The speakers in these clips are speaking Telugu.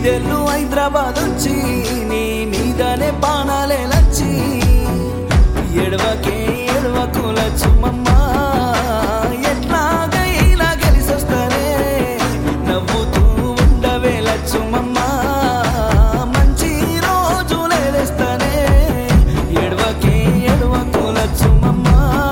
ఐదేళ్ళు హైదరాబాద్ వచ్చి నీ మీదనే బాణాలే లచ్చి ఎడవకే ఎడవకు లచ్చుమమ్మ ఎట్లాగైనా గెలిసొస్తానే నవ్వుతూ ఉండవే లచ్చుమమ్మ మంచి రోజులే తెస్తానే ఎడవకే ఎడవకు లచ్చుమమ్మ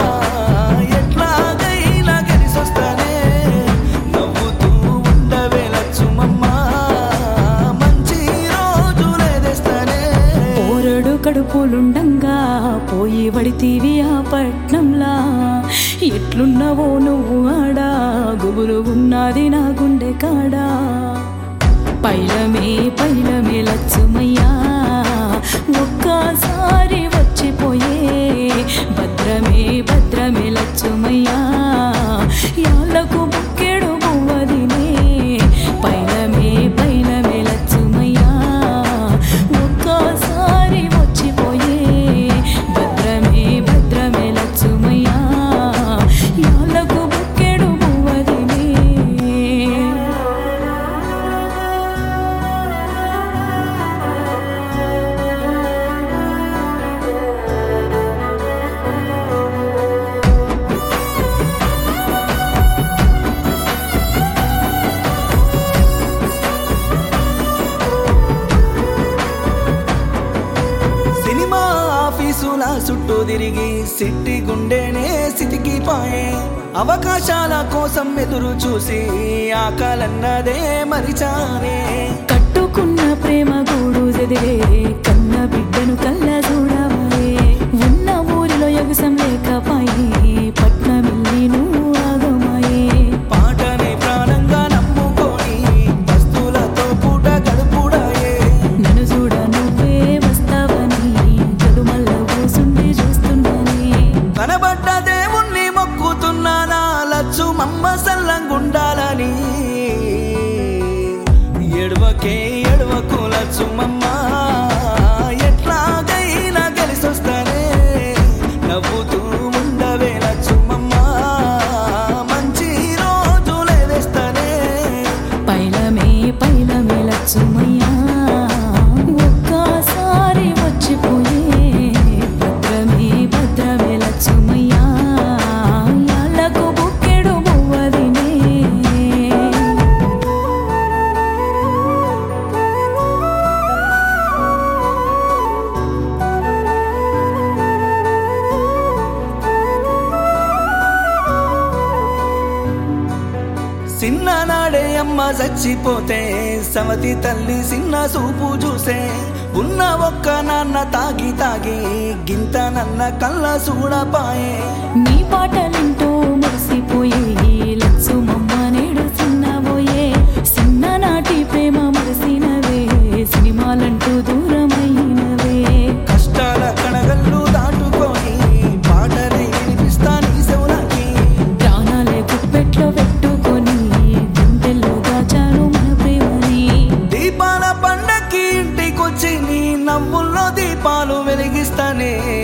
ఎట్లాగైనా గెలిసొస్తానే నవ్వుతూ ఉండవే లచ్చుమమ్మ మంచి రోజులే తెస్తానే పోరడు కడుపులుండంగా పోయి పడితీవి ఆ పట్నంలా ఎట్లున్నావో నువ్వు ఆడా గుబులు ఉన్నది నా గుండె కాడా పైలమే పైలమే లచ్చుమయ్యా ఒక్కసారి వచ్చిపోయే భద్రమే భద్రమే లచ్చుమయ్యా యాళ్ళకు బుక్కెడు బువ్వదినే పైలమే పైలమే లచ్చుమయ్యా ఒక్కసారి వచ్చిపోయే భద్రమే భద్రమే లచ్చుమయ్యా యాళ్ళకు బుక్కెడు బువ్వదినే సినిమా ఆఫీసుల చుట్టూ తిరిగి సిట్టి గుండెనే సితికి పాయే అవకాశాల కోసం ఎదురు చూసి ఆకలన్నదే మరిచానే కట్టుకున్న ప్రేమ గూడు చెదిరే కన్న బిడ్డను కళ్ళ చూడవే ఉన్న ఊరిలో ఎగసం లేకపాయి పట్నమిల్లి నువ్వు ఆగమాయే పాటని ప్రాణంగా నమ్ముకొని వస్తువులతో పూట గడుపుడాయే నన్ను చూడ నువ్వే వస్తావని గడుమల్ల కూసుండి చూస్తున్నానే కనబడ్డ దేవుణ్ణి మొక్కుతున్నానా లచ్చు మమ్మ సల్లంగుండాలని ఎడవకే ఎడవకు లచ్చు మమ్మ ఎట్లాగైనా గెలిసొస్తానే నవ్వుతూ ఉండవే లచ్చు మమ్మ మంచి రోజులే తెస్తానే పైలమే పైలమే లచ్చుమయ్యా ఒక్కసారి వచ్చిపోయే భద్రమే భద్రమే లచ్చుమయ్యా యాళ్ళకు బుక్కెడు బువ్వదినే చిన్ననాడే అమ్మ చచ్చిపోతే సమతి తల్లి చిన్న సూపు చూసే ఉన్న ఒక్క నాన్న తాగి తాగి గింత నన్న కళ్ళ చూడపాయే నీ పాటలింటూ మురిసిపోయే లచ్చు మమ్మ నేడు చిన్నబోయే చిన్ననాటి ప్రేమ మరిసినవే సినిమాలంటూ దూరమైనవే కష్టాల కడగళ్ళు దాటుకొని పాటనే వినిపిస్తా నీ సెవులకి ప్రాణాలే గుప్పెట్లో పెట్టుకొని గుండెల్లో దాచాను మన ప్రేమని దీపాల పండక్కి ఇంటికొచ్చి నీ నవ్వుల్లో దీపాలు వెలిగిస్తానే